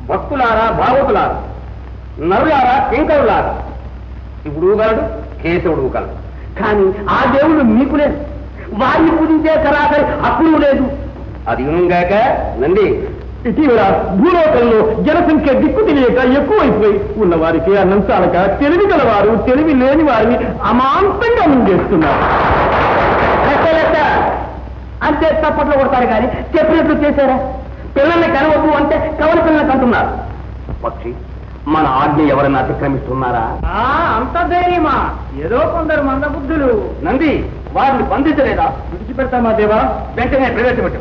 భక్తులారా భాగవతులారా నరులారా కింకరులారా ఇప్పుడు ఊగలడు కేశవుడు ఊగలడు కానీ ఆ దేవుడు మీకు లేదు వారిని పూజించే సరాసరి హక్కులు లేదు అది గాక నంది ఇటీవల భూలోకంలో జనసంఖ్య దిక్కు తెలియక ఎక్కువైపోయి ఉన్న వారికి అన్నం చాలక తెలివి గలవారు తెలివి లేని వారిని అమాంతంగా ముందేస్తున్నారు లెక్క లెక్క అంతే తప్పట్లో కొడతారు కానీ చెప్పినట్లు చేశారా పిల్లల్ని కనవద్దు అంటే కవల పిల్లల్ని కంటున్నారు పక్షి మన ఆజ్ఞ ఎవరైనా అతిక్రమిస్తున్నారా అంత ధైర్యమా ఏదో కొందరు మందబుద్ధులు నంది వారిని బంధించలేదా విడిచిపెడతామా దేవా వెంటనే ప్రవేశపెట్టు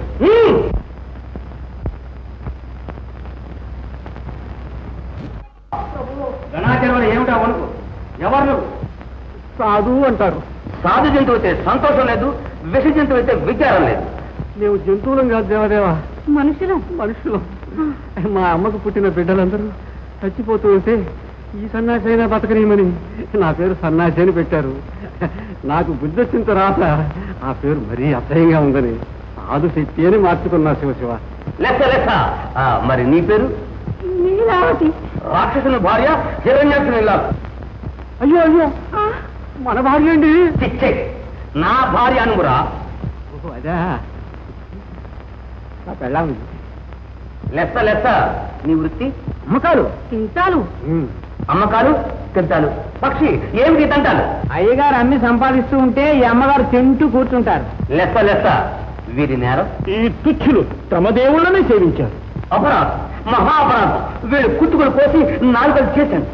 గణాచరణ ఏమిటా వణుకు ఎవరు నువ్వు? సాధు అంటారు సాధు జంతువు అయితే సంతోషం లేదు విష జంతువు అయితే విచారం లేదు మేము జంతువులం కాదు దేవదేవా మనుషులు మనుషులు మా అమ్మకు పుట్టిన బిడ్డలందరూ చచ్చిపోతూ ఉంటే ఈ సన్నాసి అయినా బతకనీయమని నా పేరు సన్నాసి అని పెట్టారు నాకు బుద్ధి వచ్చిన తర్వాత ఆ పేరు మరీ అసహ్యంగా ఉందని సాధు శక్తి అని మార్చుకున్నా శివ శివ లెక్క లెక్క ఆ, మరి నీ పేరు లీలావతి రాక్షసుని భార్య హిరణ్యాక్షుని ఇల్లాలు అయ్యో అయ్యో ఆ, మన భార్య అండి చిచ్చే నా భార్య అనుగురా ఓహో, అదా నా పెళ్ళాం లెస్స లెస్స నీ వృత్తి అమ్మకాలు కింటాలు అమ్మకాలు తింటాలు పక్షి ఏమిటి తంటాలు అయ్యగారు అన్ని సంపాదిస్తూ ఉంటే ఈ అమ్మగారు తింటూ కూర్చుంటారు లెస్స లెస్స వీరి నేరం ఈ తుచ్చులు తమ దేవుళ్ళనే సేవించారు అపరాధం మహా అపరాధం వీడు కుత్తుకులు కోసి నాలుగలు చేశాను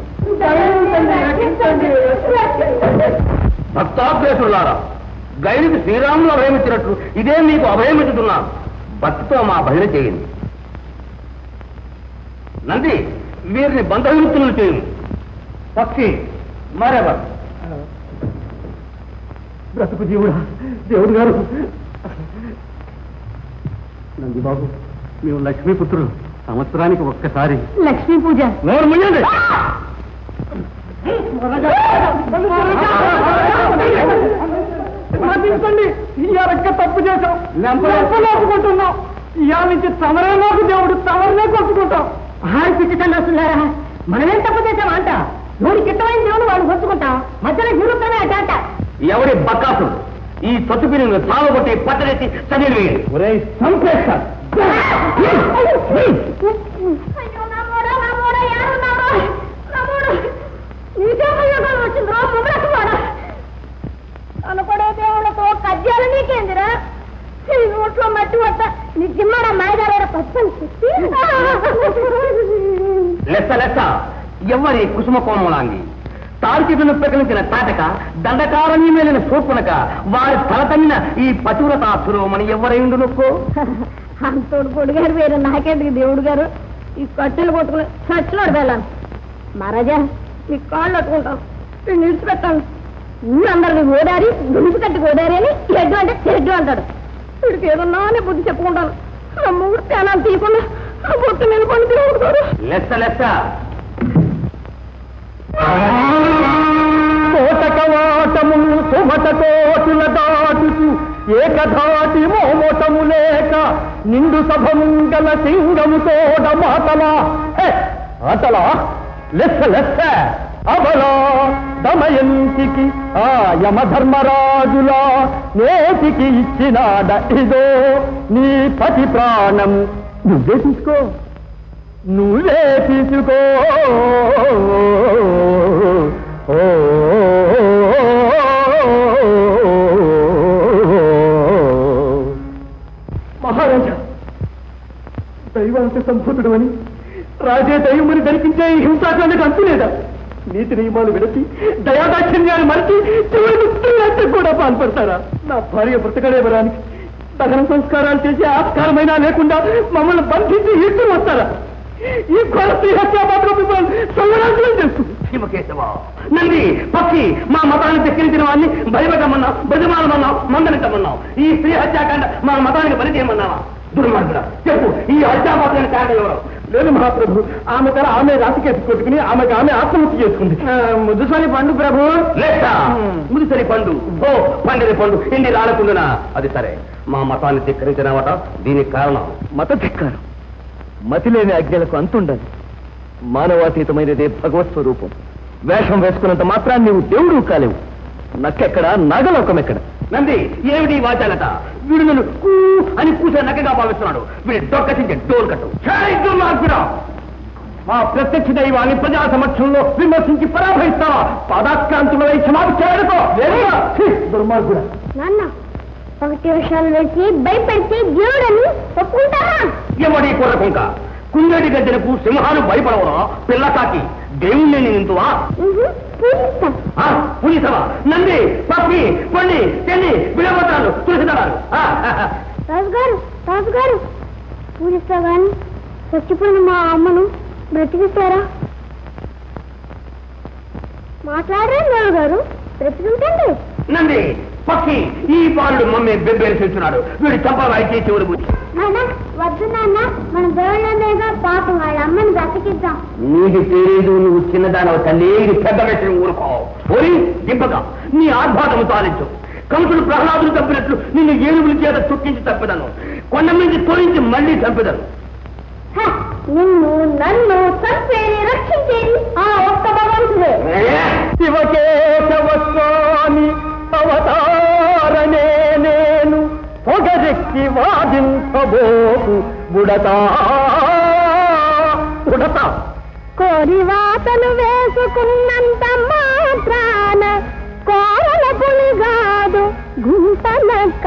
భక్తాభ్యేసులారా గైడికి శ్రీరాములు అభయమిచ్చినట్లు ఇదే మీకు అభయమిచ్చుతున్నాను భక్తితో మా భజన చేయండి నంది వీరిని బంధవిముక్తులు చేయండి పక్షి మరెవరు బ్రతుకు జీవుడా దేవుడు గారు నంది బాబు మేము లక్ష్మీపుత్రులు సంవత్సరానికి ఒక్కసారి లక్ష్మీ పూజ నోరు ముయ్యండి మతించండి ఇయ్యాలక్క తప్పు చేశాం లెంపలేసుకుంటున్నాం ఇవాళ నుంచి తమరే మాకు దేవుడు తమరనే కొట్టుకుంటాం హాయి పిచ్చితండి వస్తున్నారా మనమేం తప్పు చేసాం అంట నూరికి ఇష్టమైన దేవుడు వాళ్ళు కొట్టుకుంటాం మధ్యలో గురుతనే అట అంట ఎవరి బకాసుడు ఈ తొట్టుపిని సాగొట్టి పట్టరెత్తి చదివి వేయండి ఒరే సంపేస్తా అయ్యో నా మోడ నా మోడ యారున్నారో నా మోడ నీకేమయ్యోగం వచ్చిందో ముగ్గురకు వాడ అనుకునే దేవుళ్ళతో కజ్జాలు నీకేందిరా ఈ నోట్లో మట్టి వద్ద నీ జిమ్మడ మాయదార పచ్చని చెప్పి లెస్స లెస్స ఎవరి కుసుమ కోమలాంగి తాడి చెట్టును ప్రకటించిన తాటక దండకారణి మేలిన శూర్పణక వారి తల తన్నిన ఈ పతివ్రత శిరోమణి ఎవరైండు నొక్కో అంతోడు కొడుగారు వేరు నాకేంటి దేవుడు గారు ఈ కట్టెలు కొట్టుకుని చచ్చినాడు వెళ్ళాను మహారాజా నీ కాళ్ళు అట్టుకుంటాం నేను నిడిచిపెట్టాను ఊరందరిని ఓడారి గుడిసి కట్టి ఓడారి అని ఎడ్డు అంటే చెడ్డు అంటాడు వీడికి ఏదన్నా అని బుద్ధి చెప్పుకుంటాను నా మూడు తేనాలు తీయకుండా ఆ బొట్టు నిలబడి దేవుడు గారు లెస్స లెస్స కోటకవాటములు సుమట కోటుల దాటుతూ ఏకధాటి మోమోటము లేక నిండు సభముంగల సింగము తోడ మాతలా హే, ఆటలా లెస్స లెస్స అబలా దమయంతికి ఆ యమధర్మరాజులా నేటికి ఇచ్చినాడ ఇదో నీ పతి ప్రాణం నువ్వే తీసుకో నువ్వే తీసుకో ఓ మహారాజా దైవాంత సంభూతుడు అని రాజే దైవమని దర్శించే ఈ హింసాకాండకు అంతులేదా నీతి నియమాలు విడచి దయాదాక్షిణ్యాన్ని మరచి చివరి మృత్యులంటే కూడా పాల్పడతారా నా భార్య బ్రతకడేవరానికి దహన సంస్కారాలు చేసే ఆస్కారమైనా లేకుండా మమ్మల్ని బంధించి ఇస్తూ వస్తారా ఈ ఘోర శ్రీహత్య మాత్రం మిమ్మల్ని సంవరాజ్యం చేస్తుంది శివకేశవ నంది పక్షి మా మతాన్ని ధిక్కరించిన వాడిని భయపెట్టమన్నావు బతిమాలమన్నావు మందలించమన్నావు ఈ స్త్రీ హత్యాకాండ మా మతానికి పని చేయమన్నావా దుర్మార్గుడా చెప్పు ఈ హత్యాపాత్రని కారణం ఎవరు లేదు మహాప్రభు ఆమె తల ఆమె రాతికేసి కొట్టుకుని ఆమెకు ఆమె ఆత్మహత్య చేసుకుంది ముద్దుసాని పండు ప్రభు లేక ముదిసరి పండు ఓ పండిన పండు ఇండి రాలకుండునా అది సరే మా మతాన్ని ధిక్కరించినావట దీనికి కారణం మత ధిక్కారం మతి లేని అజ్ఞలకు అంతుండదు మానవాతీతమైనదే భగవత్ స్వరూపం వేషం వేసుకున్నంత మాత్రాన్ని నీవు దేవుడు కాలేవు నక్కెక్కడ నగలోకం ఎక్కడ నంది ఏమిటి ఈ వాచాలట వీడు నన్ను కూ అని కూసే నక్కగా భావిస్తున్నాడు వీడు డొక్కచించే డోర్ కట్టు ఛాయ్ దుర్మార్గుడా! మా ప్రత్యక్ష దైవాన్ని ప్రజా సమక్షంలో విమర్శించి పరాభవిస్తావా పదాక్రాంతులై క్షమాపించాడుకో దుర్మార్గుడా నాన్న ఒకటి విషయాలు వేసి భయపెడితే దేవుడని ఒప్పుకుంటారా ఎవడి కొరకుంక కుందేటి గద్దెలకు సింహాలు భయపడవరా పిల్లకాకి దేవుణ్ణి నింతువా ఉహు, పూజిస్తాం ఆ, పులిసవా నంది పప్పి పండి చెల్లి విడవతాలు తులసిదళాలు రాజుగారు రాజుగారు పూజిస్తా గాని చచ్చిపోయిన మా అమ్మను బ్రతికిస్తారా మాట్లాడారు రావు గారు బ్రతికించండి నంది పక్షి ఈ బాలుడు మమ్మీ బెబ్బేరు చేస్తున్నాడు వీడు చంపవాయికి చివరి బుద్ధి నాన్న వద్దు నాన్న మన దేవుళ్ళనేగా పాపం వాళ్ళ అమ్మని బ్రతికిద్దాం నీకు తెలియదు నువ్వు చిన్నదానవ తల్లి ఇది పెద్ద విషయం ఊరుకో పోయి దింపగా నీ ఆర్భాటము సాధించు కంసుడు ప్రహ్లాదులు చంపినట్లు నిన్ను ఏనుగుల చేత చుక్కించి చంపెదను కొండ మీద తోయించి మళ్ళీ చంపెదను హ, నిన్ను నన్ను చంపేది రక్షించేది ఆ ఒక్క భగవంతుడే శివకేశవస్వామి అవతారనే నేను పొగరెక్కి వాదింపబోకు బుడతా బుడతా కోరి వాతలు వేసుకున్నంత మాత్రాన కోరల పులిగాదు గుంటనక్క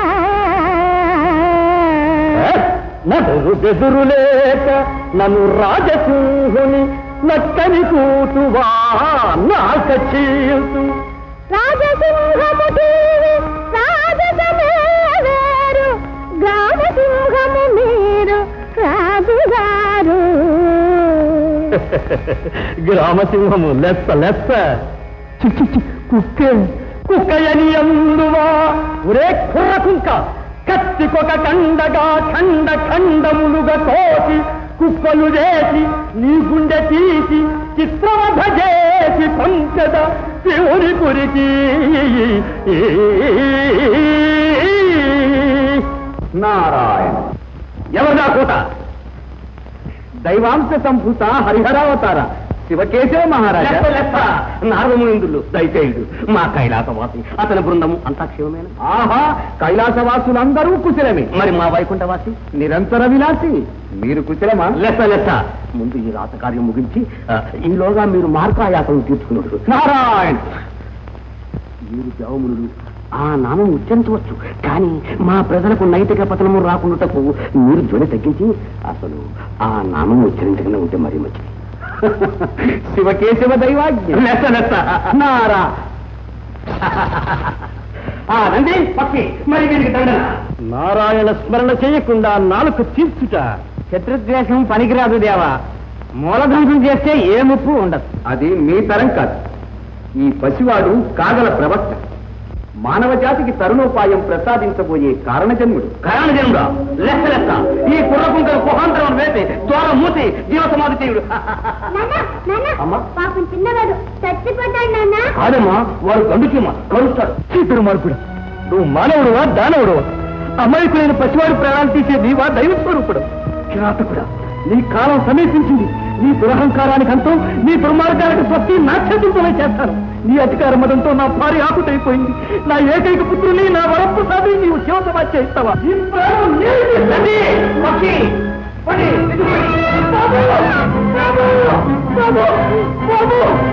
నదురు బెదురు లేక నన్ను రాజసింహుని నక్కని కూతువా నాక చీల్తు రాజసింహము టీవి రాజసమే వేరు గ్రామసింహము మీరు రాజుగారు గ్రామసింహము లెస్స లెస్స చి, చి, చి, కుక్కే కుక్కయని అందువా ఒరే కుర్ర కుంక కత్తికొక కండగా ఖండ ఖండములుగా కోసి కుక్కలు చేసి నీ గుండె తీసి చిత్రవధ చేసి పంచద శివుని కురికి నారాయణ ఎవరిదా కూత దైవాంశ సంభూత హరిహరావతార శివకేశవ మహారాజా లెప్ప లెప్ప నారదమునిందులు దయచేయుడు మా కైలాసవాసి అతని బృందము అంతా క్షేమమేనా ఆహా కైలాసవాసులందరూ కుశలమే మరి మా వైకుంఠవాసి నిరంతర విలాసి మీరు కుశలమా లెస్స లెస్స ముందు ఈ రాతకార్యం ముగించి ఆ, ఈలోగా మీరు మార్గాయాసం తీర్చుకున్నాడు నారాయణ మీరు దేవమునులు ఆ నామం ఉచ్చరించవచ్చు కానీ మా ప్రజలకు నైతిక పతనము రాకుండాటకు మీరు ధ్వని తగ్గించి అసలు ఆ నామం ఉచ్చరించకుండా ఉంటే మరీ మంచిది శివకేశవ దైవాజ్ఞ లెస్స లెస్స నారా ఆ, నంది పక్షి మరి వీరికి దండన నారాయణ స్మరణ చేయకుండా నాలుక తీర్చుట శత్రుద్వేషం పనికిరాదు దేవా మూలధ్వంసం చేస్తే ఏ ముప్పు ఉండదు అది మీ తరం కాదు ఈ పసివాడు కాగల ప్రవక్త మానవ జాతికి తరుణోపాయం ప్రసాదించబోయే కారణజన్ముడు కరాణజనుడా లెస్స లెస్స ఈ కుర్రకుంకలు కుహాంతరం వేసి ద్వారం మూసి జీవ సమాధి చేయుడు అమ్మా. పాపం చిన్నవాడు చచ్చిపోతాడు నాన్న కాదమ్మా వారు గండు చీమ కలుస్తాడు చీతుడు మార్పుడు నువ్వు మానవుడువా దానవుడువా అమాయకులైన పసివాడు ప్రాణాలు తీసే నీవా దైవ స్వరూపుడు కిరాతకుడా నీ కాలం సమీపించింది నీ దురహంకారానికి అంతం నీ దుర్మార్గానికి స్వస్తి నా చేతులతోనే చేస్తాను నీ అధికార మదంతో నా భార్య ఆకుతైపోయింది నా ఏకైక పుత్రుని నా వరప్పు సాధి నీవు శివ సమాజ్ చేస్తావా ఈ ప్రాణం నీది. నంది, పక్షి, పడి, ఇటు పడి. బాబు! బాబు! బాబు! బాబు!